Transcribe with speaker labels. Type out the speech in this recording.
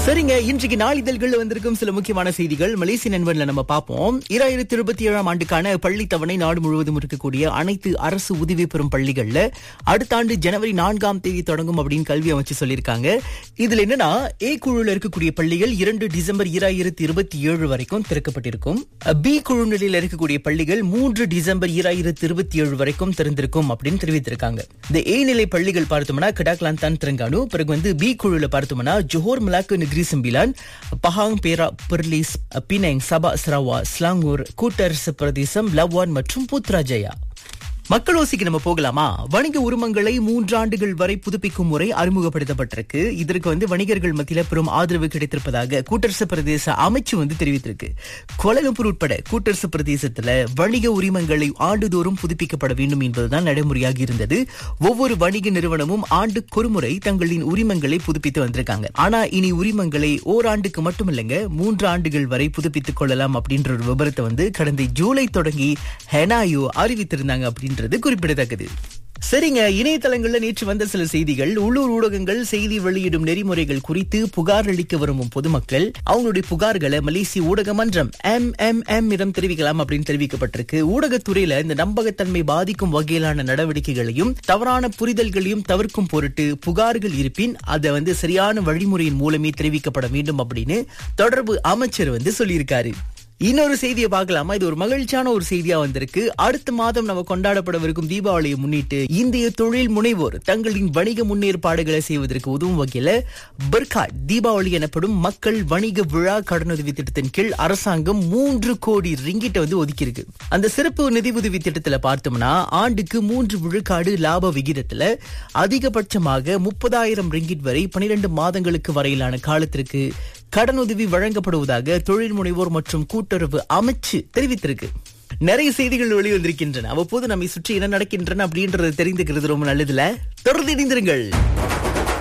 Speaker 1: சரிங்க இன்றைக்கு நாளிதழ்கள் வந்திருக்கும் சில முக்கியமான செய்திகள் மலேசிய நண்பன்ல நம்ம பார்ப்போம் இராயிரத்தி இருபத்தி ஏழாம் ஆண்டுக்கான பள்ளி தவணை நாடு முழுவதும் இருக்கக்கூடிய அனைத்து அரசு உதவி பெறும் பள்ளிகள்ல அடுத்த ஆண்டு ஜனவரி நான்காம் தேதி தொடங்கும் அப்படின்னு கல்வி அமைச்சு சொல்லியிருக்காங்க இதுல என்னன்னா ஏ குழுல இருக்கக்கூடிய பள்ளிகள் இரண்டு டிசம்பர் இராயிரத்தி இருபத்தி ஏழு வரைக்கும் திறக்கப்பட்டிருக்கும் பி குழு நிலையில் இருக்கக்கூடிய பள்ளிகள் மூன்று டிசம்பர் இராயிரத்தி இருபத்தி ஏழு வரைக்கும் திறந்திருக்கும் அப்படின்னு தெரிவித்திருக்காங்க இந்த ஏ நிலை பள்ளிகள் பார்த்தோம்னா கடாக்லாந்தான் திரங்கானு பிறகு வந்து பி குழுல பார்த்தோம்னா Johor Melaka Negeri Sembilan Pahang Perak Perlis Penang Sabah Sarawak Selangor கூட்டரசு பிரதேசம் லவ்வான் மற்றும் புத்ராஜயா மக்கள் ஓசிக்கு நம்ம போகலாமா வணிக உரிமங்களை மூன்றாண்டுகள் வரை புதுப்பிக்கும் முறை அறிமுகப்படுத்தப்பட்டிருக்கு இதற்கு வந்து வணிகர்கள் மத்தியில பெரும் ஆதரவு கிடைத்திருப்பதாக கூட்டரசு பிரதேச அமைச்சு வந்து தெரிவித்திருக்கு கொலகம்பூர் உட்பட கூட்டரசு பிரதேசத்துல வணிக உரிமங்களை ஆண்டுதோறும் புதுப்பிக்கப்பட வேண்டும் என்பதுதான் நடைமுறையாக இருந்தது ஒவ்வொரு வணிக நிறுவனமும் ஆண்டுக்கொருமுறை தங்களின் உரிமங்களை புதுப்பித்து வந்திருக்காங்க ஆனா இனி உரிமங்களை ஓராண்டுக்கு மட்டும் இல்லைங்க மூன்று ஆண்டுகள் வரை புதுப்பித்துக் கொள்ளலாம் அப்படின்ற ஒரு விபரத்தை வந்து கடந்த ஜூலை தொடங்கி ஹெனாயோ அறிவித்திருந்தாங்க அப்படின்றது குறிப்பிடத்தக்கது சரிங்க இணையதளங்கள்ல நேற்று வந்த சில செய்திகள் உள்ளூர் ஊடகங்கள் செய்தி வெளியிடும் நெறிமுறைகள் குறித்து புகார் அளிக்க விரும்பும் பொதுமக்கள் அவங்களுடைய புகார்களை மலேசிய ஊடக மன்றம் எம் எம் எம் இடம் தெரிவிக்கலாம் அப்படின்னு தெரிவிக்கப்பட்டிருக்கு ஊடகத்துறையில இந்த நம்பகத்தன்மை பாதிக்கும் வகையிலான நடவடிக்கைகளையும் தவறான புரிதல்களையும் தவிர்க்கும் பொருட்டு புகார்கள் இருப்பின் அதை வந்து சரியான வழிமுறையின் மூலமே தெரிவிக்கப்பட வேண்டும் அப்படின்னு தொடர்பு அமைச்சர் வந்து சொல்லியிருக்காரு இன்னொரு செய்தியை பார்க்கலாமா இது ஒரு மகிழ்ச்சியான ஒரு செய்தியா வந்திருக்கு அடுத்த மாதம் நம்ம கொண்டாடப்படவிருக்கும் தீபாவளியை முன்னிட்டு இந்திய தொழில் முனைவோர் தங்களின் வணிக முன்னேற்பாடுகளை செய்வதற்கு உதவும் வகையில பர்காட் தீபாவளி எனப்படும் மக்கள் வணிக விழா கடனுதவி திட்டத்தின் கீழ் அரசாங்கம் மூன்று கோடி ரிங்கிட்ட வந்து ஒதுக்கியிருக்கு அந்த சிறப்பு நிதி உதவி திட்டத்துல பார்த்தோம்னா ஆண்டுக்கு மூன்று விழுக்காடு லாப விகிதத்துல அதிகபட்சமாக முப்பதாயிரம் ரிங்கிட் வரை பனிரெண்டு மாதங்களுக்கு வரையிலான காலத்திற்கு கடனுதவி வழங்கப்படுவதாக தொழில் முனைவோர் மற்றும் கூட்டுறவு அமைச்சு தெரிவித்திருக்கு நிறைய செய்திகள் வெளிவந்திருக்கின்றன அவ்வப்போது நம்மை சுற்றி என்ன நடக்கின்றன அப்படின்றது தெரிந்துக்கிறது ரொம்ப நல்லதுல தொடர்ந்து இணைந்திருங்கள்